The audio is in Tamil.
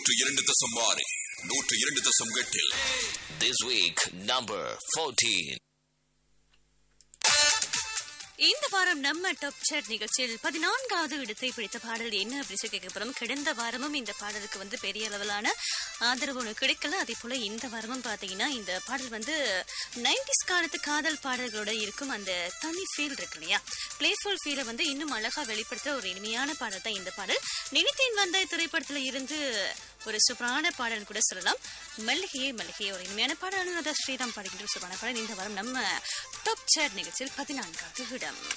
நூற்று இரண்டு தசம் ஆறு நூற்று இரண்டு தசம் எட்டில் This week, number 14. இந்த வாரம் நம்ம டாப் சாட் நிகழ்ச்சியில் பதினான்காவது இடத்தை பிடித்த பாடல் என்ன அப்படின்னு சொல்லி கேட்க போறோம் கடந்த வாரமும் இந்த பாடலுக்கு வந்து பெரிய அளவிலான ஆதரவு ஒன்று கிடைக்கல அதே போல இந்த வாரமும் பாத்தீங்கன்னா இந்த பாடல் வந்து நைன்டிஸ் காலத்து காதல் பாடல்களோட இருக்கும் அந்த தனி ஃபீல் இருக்கு இல்லையா பிளேஃபுல் ஃபீலை வந்து இன்னும் அழகா வெளிப்படுத்துற ஒரு இனிமையான பாடல் தான் இந்த பாடல் நினைத்தேன் வந்த திரைப்படத்துல இருந்து ஒரு சூப்பரான பாடல் கூட சொல்லலாம் மல்லிகையே மல்லிகையே ஒரு இனிமையான பாடல் அனுராதா ஸ்ரீராம் பாடுகின்ற ஒரு சூப்பரான பாடல் இந்த வாரம் நம்ம டாப் சாட் நிகழ்ச்சியில் பதினான்காவது இடம்